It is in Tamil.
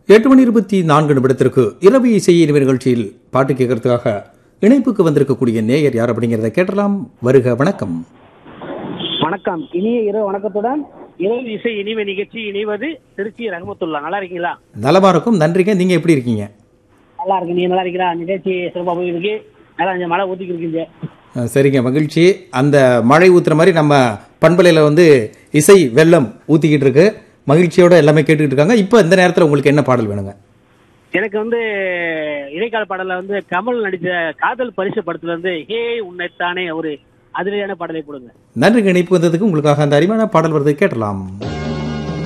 எட்டு மணி இருபத்தி நான்கு நிமிடத்திற்கு இரவு இசை இனிமை நிகழ்ச்சியில் பாட்டு கேட்கறதுக்காக இணைப்புக்கு வந்திருக்கக்கூடிய நேயர் யார் அப்படிங்கிறத கேட்டலாம் வருக வணக்கம் வணக்கம் இனிய இரவு வணக்கத்துடன் இரவு இசை இனிமை நிகழ்ச்சி இணைவது திருச்சி ரஹமத்துல்லா நல்லா இருக்கீங்களா நலமா இருக்கும் நன்றிங்க நீங்க எப்படி இருக்கீங்க நல்லா இருக்கு நீங்க நல்லா இருக்கீங்களா நிகழ்ச்சி சிறப்பாக போயிருக்கு நல்லா கொஞ்சம் மழை ஊத்திக்கு இருக்கீங்க அஹ், சரிங்க மகிழ்ச்சி அந்த மழை ஊத்துற மாதிரி நம்ம பண்பலையில வந்து இசை வெள்ளம் ஊத்திக்கிட்டு இருக்கு மகிழ்ச்சியோட எல்லாமே கேட்டுக்கிட்டு இருக்காங்க இப்போ இந்த நேரத்தில் உங்களுக்கு என்ன பாடல் வேணுங்க எனக்கு வந்து இடைக்கால பாடல்ல வந்து கமல் நடித்த காதல் பரிசு படத்துல இருந்து ஹே உன்னைத்தானே ஒரு அதிரடியான பாடலை கொடுங்க நன்றி இணைப்பு வந்ததுக்கு உங்களுக்காக அந்த அருமையான பாடல் வருது கேட்டலாம்